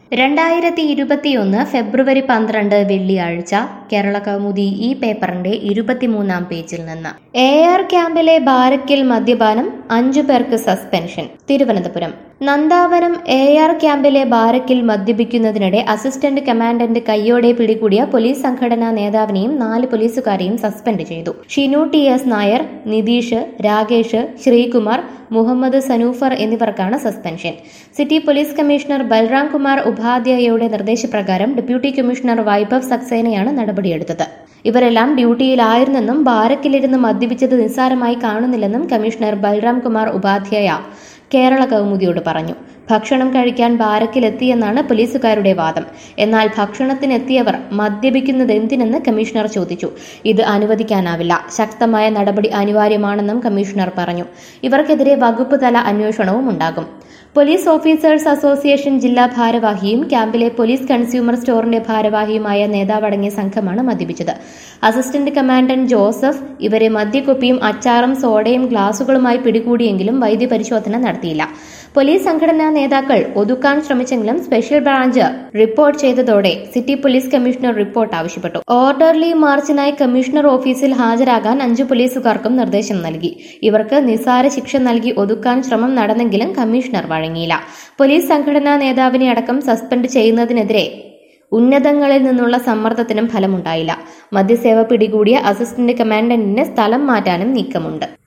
രണ്ടായിരത്തി ഇരുപത്തിയൊന്ന് ഫെബ്രുവരി പന്ത്രണ്ട് വെള്ളിയാഴ്ച കേരള കൗമുദി ഈ പേപ്പറിന്റെ ഇരുപത്തിമൂന്നാം പേജിൽ നിന്ന് എ ആർ ക്യാമ്പിലെ ബാരക്കിൽ മദ്യപാനം അഞ്ചു പേർക്ക് suspension Thiruvananthapuram Nandavanam A R ക്യാമ്പിലെ ബാരക്കിൽ മദ്യപിക്കുന്നതിനിടെ അസിസ്റ്റന്റ് കമാൻഡന്റ് കയ്യോടെ പിടികൂടിയ പോലീസ് സംഘടനാ നേതാവിനെയും നാല് പോലീസുകാരെയും സസ്പെൻഡ് ചെയ്തു ഷിനു ടി എസ് നായർ നിതീഷ് രാകേഷ് ശ്രീകുമാർ മുഹമ്മദ് സനൂഫർ എന്നിവർക്കാണ് suspension city police commissioner Balram Kumar ഉപാധ്യായയുടെ നിർദ്ദേശപ്രകാരം ഡെപ്യൂട്ടി കമ്മീഷണർ വൈഭവ് സക്സേനയാണ് നടപടിയെടുത്തത് ഇവരെല്ലാം ഡ്യൂട്ടിയിലായിരുന്നെന്നും ബാരക്കിലിരുന്ന് മദ്യപിച്ചത് നിസ്സാരമായി കാണുന്നില്ലെന്നും കമ്മീഷണർ ബൽറാം കുമാർ ഉപാധ്യായ കേരള കൗമുദിയോട് പറഞ്ഞു ഭക്ഷണം കഴിക്കാൻ ബാരക്കിലെത്തിയെന്നാണ് പോലീസുകാരുടെ വാദം എന്നാൽ ഭക്ഷണത്തിനെത്തിയവർ മദ്യപിക്കുന്നത് എന്തിനെന്ന് കമ്മീഷണർ ചോദിച്ചു ഇത് അനുവദിക്കാനാവില്ല ശക്തമായ നടപടി അനിവാര്യമാണെന്നും കമ്മീഷണർ പറഞ്ഞു ഇവർക്കെതിരെ വകുപ്പ് തല അന്വേഷണവും ഉണ്ടാകും പോലീസ് ഓഫീസേഴ്സ് അസോസിയേഷൻ ജില്ലാ ഭാരവാഹിയും ക്യാമ്പിലെ പോലീസ് കൺസ്യൂമർ സ്റ്റോറിന്റെ ഭാരവാഹിയുമായ നേതാവടങ്ങിയ സംഘമാണ് മദ്യപിച്ചത് അസിസ്റ്റന്റ് കമാൻഡന്റ് ജോസഫ് ഇവരെ മദ്യക്കുപ്പിയും അച്ചാറും സോഡയും ഗ്ലാസുകളുമായി പിടികൂടിയെങ്കിലും വൈദ്യപരിശോധന നടത്തിയില്ല പോലീസ് സംഘടനാ നേതാക്കൾ ഒതുക്കാൻ ശ്രമിച്ചെങ്കിലും സ്പെഷ്യൽ ബ്രാഞ്ച് റിപ്പോർട്ട് ചെയ്തതോടെ സിറ്റി പോലീസ് കമ്മീഷണർ റിപ്പോർട്ട് ആവശ്യപ്പെട്ടു ഓർഡർലി മാർച്ചിനായി കമ്മീഷണർ ഓഫീസിൽ ഹാജരാകാൻ അഞ്ചു പോലീസുകാർക്കും നിർദ്ദേശം നൽകി ഇവർക്ക് നിസാര ശിക്ഷ നൽകി ഒതുക്കാൻ ശ്രമം നടന്നെങ്കിലും കമ്മീഷണർ വഴങ്ങിയില്ല പോലീസ് സംഘടനാ നേതാവിനെ അടക്കം സസ്പെൻഡ് ചെയ്യുന്നതിനെതിരെ ഉന്നതങ്ങളിൽ നിന്നുള്ള സമ്മർദ്ദത്തിനും ഫലമുണ്ടായില്ല മദ്യസേവ പിടികൂടിയ അസിസ്റ്റന്റ് കമാൻഡന്റിന് സ്ഥലം മാറ്റാനും നീക്കമുണ്ട്